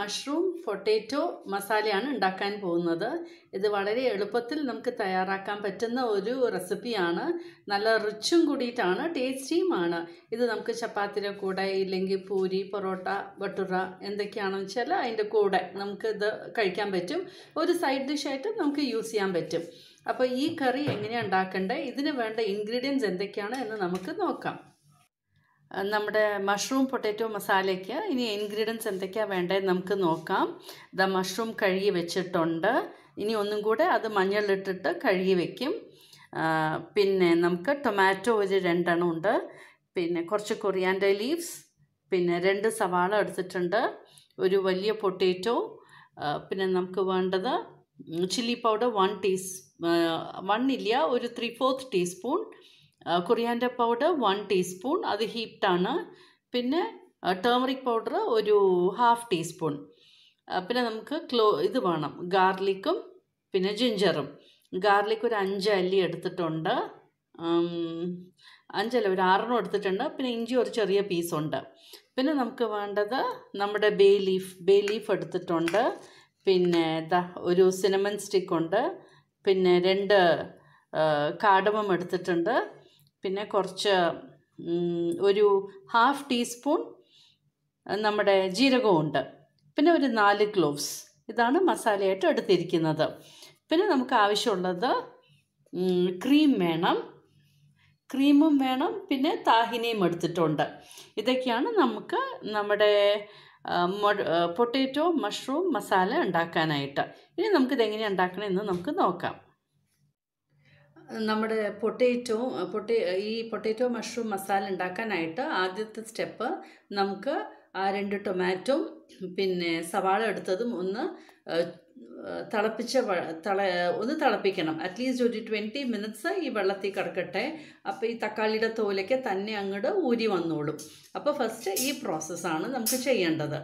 mushroom potato മസാലയാണ് ഉണ്ടാക്കാൻ പോകുന്നത് ഇത് വളരെ എളുപ്പത്തിൽ നമുക്ക് തയ്യാറാക്കാൻ പറ്റുന്ന ഒരു റെസിപ്പിയാണ് നല്ല റിച്ചും കൂടിയിട്ടാണ് ടേസ്റ്റിയുമാണ് ഇത് നമുക്ക് ചപ്പാത്തിയുടെ കൂടെ ഇല്ലെങ്കിൽ പൂരി പൊറോട്ട ഭട്ടുറ എന്തൊക്കെയാണെന്ന് വെച്ചാൽ അതിൻ്റെ കൂടെ നമുക്ക് ഇത് കഴിക്കാൻ പറ്റും ഒരു സൈഡ് ഡിഷായിട്ട് നമുക്ക് യൂസ് ചെയ്യാൻ പറ്റും അപ്പോൾ ഈ കറി എങ്ങനെയാണ് ഉണ്ടാക്കേണ്ടത് ഇതിന് വേണ്ട ഇൻഗ്രീഡിയൻസ് എന്തൊക്കെയാണ് എന്ന് നമുക്ക് നോക്കാം നമ്മുടെ മഷ്റൂം പൊട്ടാറ്റോ മസാലയ്ക്ക് ഇനി ഇൻഗ്രീഡിയൻസ് എന്തൊക്കെയാണ് വേണ്ടതെന്ന് നമുക്ക് നോക്കാം ദ മഷ്റൂം കഴുകി വെച്ചിട്ടുണ്ട് ഇനി ഒന്നും കൂടെ അത് മഞ്ഞളിട്ടിട്ട് കഴുകി വെക്കും പിന്നെ നമുക്ക് ടൊമാറ്റോ ഒരു രണ്ടെണ്ണം ഉണ്ട് പിന്നെ കുറച്ച് കൊറിയാൻഡർ ലീവ്സ് പിന്നെ രണ്ട് സവാള എടുത്തിട്ടുണ്ട് ഒരു വലിയ പൊട്ടാറ്റോ പിന്നെ നമുക്ക് വേണ്ടത് ചില്ലി പൗഡർ വൺ ടീസ് വൺ ഇല്ല ഒരു three fourth teaspoon coriander powder one teaspoon അത് ഹീപ്റ്റാണ് പിന്നെ ടേമറിക് പൗഡർ ഒരു ഹാഫ് ടീസ്പൂൺ പിന്നെ നമുക്ക് ക്ലോ ഇത് വേണം ഗാർലിക്കും പിന്നെ ജിഞ്ചറും ഗാർലിക് ഒരു അഞ്ച് അല്ലി എടുത്തിട്ടുണ്ട് അഞ്ചല്ല ഒരു ആറെണ്ണം എടുത്തിട്ടുണ്ട് പിന്നെ ഇഞ്ചി ഒരു ചെറിയ പീസുണ്ട് പിന്നെ നമുക്ക് വേണ്ടത് നമ്മുടെ ബേ ലീഫ് ബേ ലീഫ് എടുത്തിട്ടുണ്ട് പിന്നെ ദാ ഒരു സിനമൺ സ്റ്റിക്ക് ഉണ്ട് പിന്നെ രണ്ട് കാടമം എടുത്തിട്ടുണ്ട് പിന്നെ കുറച്ച് ഒരു ഹാഫ് ടീസ്പൂൺ നമ്മുടെ ജീരകമുണ്ട് പിന്നെ ഒരു നാല് ക്ലോവ്സ് ഇതാണ് മസാലയായിട്ട് എടുത്തിരിക്കുന്നത് പിന്നെ നമുക്ക് ആവശ്യമുള്ളത് ക്രീം വേണം ക്രീമും വേണം പിന്നെ താഹിനിയും എടുത്തിട്ടുണ്ട് ഇതൊക്കെയാണ് നമുക്ക് നമ്മുടെ പൊട്ടേറ്റോ മഷ്റൂം മസാല ഉണ്ടാക്കാനായിട്ട് ഇനി നമുക്കിത് എങ്ങനെയാണ് ഉണ്ടാക്കണമെന്ന് നമുക്ക് നോക്കാം നമ്മുടെ പൊട്ടേറ്റോ പൊട്ടേ ഈ പൊട്ടേറ്റോ മഷ്റൂം മസാല ഉണ്ടാക്കാനായിട്ട് ആദ്യത്തെ സ്റ്റെപ്പ് നമുക്ക് ആ രണ്ട് ടൊമാറ്റോ പിന്നെ സവാള എടുത്തതും ഒന്ന് തിളപ്പിച്ച തിള ഒന്ന് തിളപ്പിക്കണം അറ്റ്ലീസ്റ്റ് ഒരു ട്വൻറ്റി മിനിറ്റ്സ് ഈ വെള്ളത്തിൽ കിടക്കട്ടെ അപ്പോൾ ഈ തക്കാളിയുടെ തോലൊക്കെ തന്നെ അങ്ങോട്ട് ഊരി വന്നോളും അപ്പോൾ ഫസ്റ്റ് ഈ പ്രോസസ്സാണ് നമുക്ക് ചെയ്യേണ്ടത്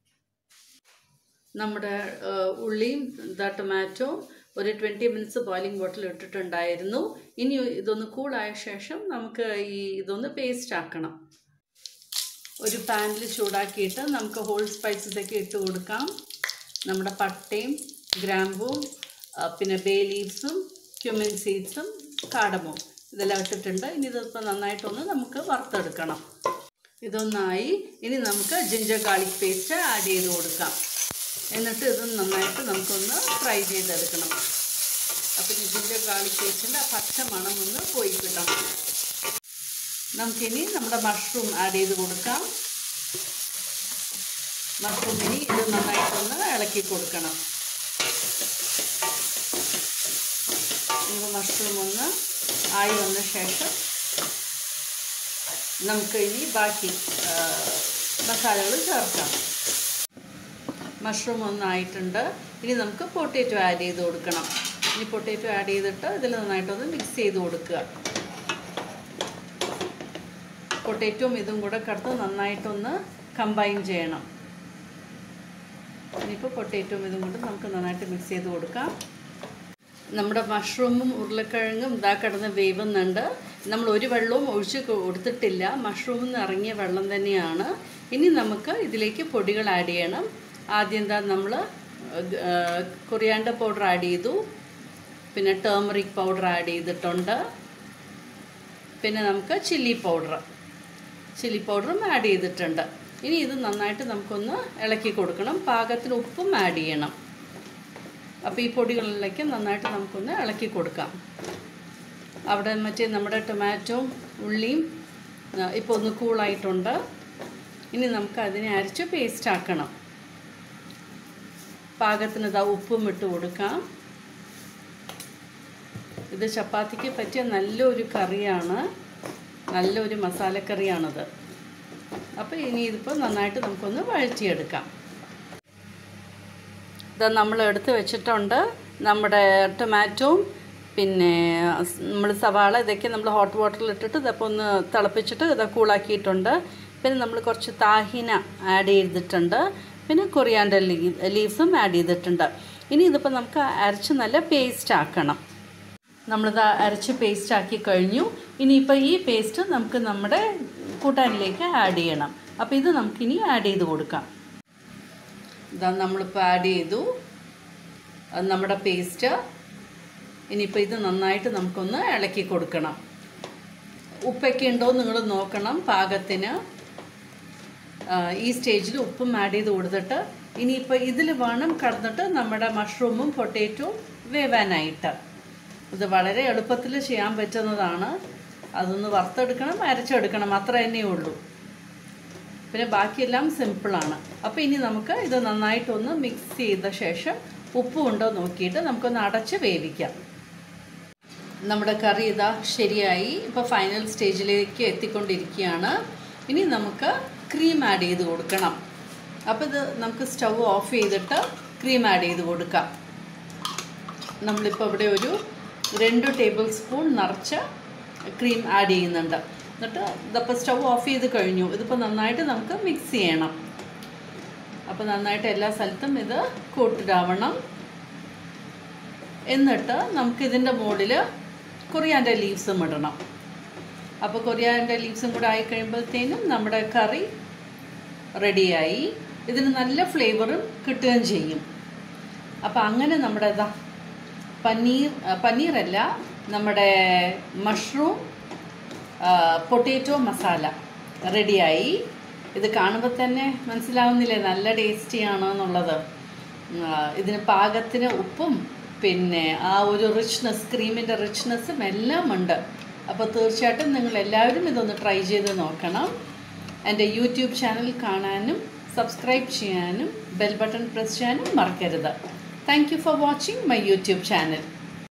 നമ്മുടെ ഉള്ളിയും ദ ടൊമാറ്റോ ഒരു ട്വൻറ്റി മിനിറ്റ്സ് ബോയിലിംഗ് വാട്ടറിൽ ഇട്ടിട്ടുണ്ടായിരുന്നു ഇനി ഇതൊന്ന് കൂളായ ശേഷം നമുക്ക് ഈ ഇതൊന്ന് പേസ്റ്റ് ആക്കണം ഒരു പാനിൽ ചൂടാക്കിയിട്ട് നമുക്ക് ഹോൾ സ്പൈസസ് ഒക്കെ ഇട്ട് കൊടുക്കാം നമ്മുടെ പട്ടയും ഗ്രാമ്പും പിന്നെ ബേ ലീവ്സും ക്യുമിൻ സീഡ്സും കാടമും ഇതെല്ലാം ഇട്ടിട്ടുണ്ട് ഇനി ഇതിപ്പോൾ നന്നായിട്ടൊന്ന് നമുക്ക് വറുത്തെടുക്കണം ഇതൊന്നായി ഇനി നമുക്ക് ജിഞ്ചർ ഗാർലിക് പേസ്റ്റ് ആഡ് ചെയ്ത് കൊടുക്കാം എന്നിട്ട് ഇത് നന്നായിട്ട് നമുക്കൊന്ന് ഫ്രൈ ചെയ്തെടുക്കണം അപ്പം ഇതിൻ്റെ ഗാർലിക് പേസ്റ്റിൻ്റെ പച്ച മണം ഒന്ന് പോയി കിട്ടണം നമുക്കിനി നമ്മുടെ മഷ്റൂം ആഡ് ചെയ്ത് കൊടുക്കാം മഷ്റൂം ഇനി ഇത് നന്നായിട്ടൊന്ന് ഇളക്കി കൊടുക്കണം ഇനി മഷ്റൂം ഒന്ന് ആയി വന്ന ശേഷം നമുക്ക് ഇനി ബാക്കി മസാലകൾ ചേർക്കാം മഷ്റൂം ഒന്നായിട്ടുണ്ട് ഇനി നമുക്ക് പൊട്ടേറ്റോ ആഡ് ചെയ്ത് കൊടുക്കണം ഇനി പൊട്ടേറ്റോ ആഡ് ചെയ്തിട്ട് ഇതിൽ നന്നായിട്ടൊന്ന് മിക്സ് ചെയ്ത് കൊടുക്കുക പൊട്ടേറ്റോയും ഇതും കൂടെ കടത്ത് നന്നായിട്ടൊന്ന് കമ്പൈൻ ചെയ്യണം ഇനിയിപ്പോൾ പൊട്ടേറ്റോയും ഇതും കൂടെ നമുക്ക് നന്നായിട്ട് മിക്സ് ചെയ്ത് കൊടുക്കാം നമ്മുടെ മഷ്റൂമും ഉരുളക്കിഴങ്ങും ഇതാ കിടന്ന് വേവുന്നുണ്ട് നമ്മൾ ഒരു വെള്ളവും ഒഴിച്ച് കൊടുത്തിട്ടില്ല മഷ്റൂമിൽ നിന്ന് ഇറങ്ങിയ വെള്ളം തന്നെയാണ് ഇനി നമുക്ക് ഇതിലേക്ക് പൊടികൾ ആഡ് ചെയ്യണം ആദ്യം എന്താ നമ്മൾ കൊറിയാണ്ടർ പൗഡർ ആഡ് ചെയ്തു പിന്നെ ടേമറിക് പൗഡർ ആഡ് ചെയ്തിട്ടുണ്ട് പിന്നെ നമുക്ക് ചില്ലി പൗഡർ ചില്ലി പൗഡറും ആഡ് ചെയ്തിട്ടുണ്ട് ഇനി ഇത് നന്നായിട്ട് നമുക്കൊന്ന് ഇളക്കി കൊടുക്കണം പാകത്തിന് ഉപ്പും ആഡ് ചെയ്യണം അപ്പോൾ ഈ പൊടികളിലേക്ക് നന്നായിട്ട് നമുക്കൊന്ന് ഇളക്കി കൊടുക്കാം അവിടെ മറ്റേ നമ്മുടെ ടൊമാറ്റോ ഉള്ളിയും ഇപ്പോൾ ഒന്ന് കൂളായിട്ടുണ്ട് ഇനി നമുക്ക് അതിനെ അരച്ച് പേസ്റ്റ് ആക്കണം പാകത്തിന് ഇതാ ഉപ്പും ഇട്ട് കൊടുക്കാം ഇത് ചപ്പാത്തിക്ക് പറ്റിയ നല്ലൊരു കറിയാണ് നല്ലൊരു മസാലക്കറിയാണത് അപ്പോൾ ഇനി ഇതിപ്പോൾ നന്നായിട്ട് നമുക്കൊന്ന് വഴറ്റിയെടുക്കാം ഇത് നമ്മൾ എടുത്ത് വെച്ചിട്ടുണ്ട് നമ്മുടെ ടൊമാറ്റോയും പിന്നെ നമ്മൾ സവാള ഇതൊക്കെ നമ്മൾ ഹോട്ട് വാട്ടറിൽ ഇട്ടിട്ട് ഇതപ്പോൾ ഒന്ന് തിളപ്പിച്ചിട്ട് ഇത് കൂളാക്കിയിട്ടുണ്ട് പിന്നെ നമ്മൾ കുറച്ച് താഹിന ആഡ് ചെയ്തിട്ടുണ്ട് പിന്നെ കൊറിയാണ്ടർ ലീ ലീവ്സും ആഡ് ചെയ്തിട്ടുണ്ട് ഇനി ഇതിപ്പോൾ നമുക്ക് അരച്ച് നല്ല പേസ്റ്റ് ആക്കണം നമ്മളിത് അരച്ച് പേസ്റ്റ് ആക്കി കഴിഞ്ഞു ഇനിയിപ്പോൾ ഈ പേസ്റ്റ് നമുക്ക് നമ്മുടെ കൂട്ടാനിലേക്ക് ആഡ് ചെയ്യണം അപ്പോൾ ഇത് നമുക്കിനി ആഡ് ചെയ്ത് കൊടുക്കാം ഇതാ നമ്മളിപ്പോൾ ആഡ് ചെയ്തു അത് നമ്മുടെ പേസ്റ്റ് ഇനിയിപ്പോൾ ഇത് നന്നായിട്ട് നമുക്കൊന്ന് ഇളക്കി കൊടുക്കണം ഉപ്പൊക്കെ ഉണ്ടോ നിങ്ങൾ നോക്കണം പാകത്തിന് ആ, ഈ സ്റ്റേജിൽ ഉപ്പും ആഡ് ചെയ്ത് കൊടുത്തിട്ട് ഇനിയിപ്പോൾ ഇതിൽ വേണം കടന്നിട്ട് നമ്മുടെ മഷ്റൂമും പൊട്ടേറ്റോയും വേവാനായിട്ട് ഇത് വളരെ എളുപ്പത്തിൽ ചെയ്യാൻ പറ്റുന്നതാണ് അതൊന്ന് വറുത്തെടുക്കണം അരച്ചെടുക്കണം അത്ര തന്നെ ഉള്ളൂ പിന്നെ ബാക്കിയെല്ലാം സിമ്പിളാണ് അപ്പോൾ ഇനി നമുക്ക് ഇത് നന്നായിട്ടൊന്ന് മിക്സ് ചെയ്ത ശേഷം ഉപ്പും ഉണ്ടോ നോക്കിയിട്ട് നമുക്കൊന്ന് അടച്ച് വേവിക്കാം നമ്മുടെ കറി ഇതാ ശരിയായി ഇപ്പോൾ ഫൈനൽ സ്റ്റേജിലേക്ക് എത്തിക്കൊണ്ടിരിക്കുകയാണ് ഇനി നമുക്ക് ക്രീം ആഡ് ചെയ്ത് കൊടുക്കണം അപ്പോൾ ഇത് നമുക്ക് സ്റ്റൗ ഓഫ് ചെയ്തിട്ട് ക്രീം ആഡ് ചെയ്ത് കൊടുക്കാം നമ്മളിപ്പോൾ ഇവിടെ ഒരു രണ്ട് ടേബിൾ സ്പൂൺ നിറച്ച് ക്രീം ആഡ് ചെയ്യുന്നുണ്ട് എന്നിട്ട് ഇതിപ്പോൾ സ്റ്റൗ ഓഫ് ചെയ്ത് കഴിഞ്ഞു ഇതിപ്പോൾ നന്നായിട്ട് നമുക്ക് മിക്സ് ചെയ്യണം അപ്പോൾ നന്നായിട്ട് എല്ലാ സ്ഥലത്തും ഇത് കൂട്ടിടാവണം എന്നിട്ട് നമുക്കിതിൻ്റെ മുകളിൽ കൊറിയാൻ്റെ ലീവ്സും ഇടണം അപ്പോൾ കൊറിയാൻ്റെ ലീവ്സും കൂടെ ആയി കഴിയുമ്പോഴത്തേനും നമ്മുടെ കറി റെഡിയായി ഇതിന് നല്ല ഫ്ലേവറും കിട്ടുകയും ചെയ്യും അപ്പോൾ അങ്ങനെ നമ്മുടെ ഇതാ പനീർ ആ, പനീറല്ല നമ്മുടെ മഷ്റൂം പൊട്ടേറ്റോ മസാല റെഡിയായി ഇത് കാണുമ്പോൾ തന്നെ മനസ്സിലാവുന്നില്ലേ നല്ല ടേസ്റ്റിയാണ് എന്നുള്ളത് ഉം, ആ, ഇതിന് പാകത്തിന് ഉപ്പും പിന്നെ ആ ഒരു റിച്ച്നെസ് ക്രീമിൻ്റെ റിച്ച്നെസ്സും എല്ലാം ഉണ്ട് അപ്പോൾ തീർച്ചയായിട്ടും നിങ്ങൾ എല്ലാവരും ഇതൊന്ന് ട്രൈ ചെയ്ത് നോക്കണം എൻ്റെ യൂട്യൂബ് ചാനൽ കാണാനും സബ്സ്ക്രൈബ് ചെയ്യാനും ബെൽ ബട്ടൺ പ്രസ് ചെയ്യാനും മറക്കരുത് thank you for watching my YouTube channel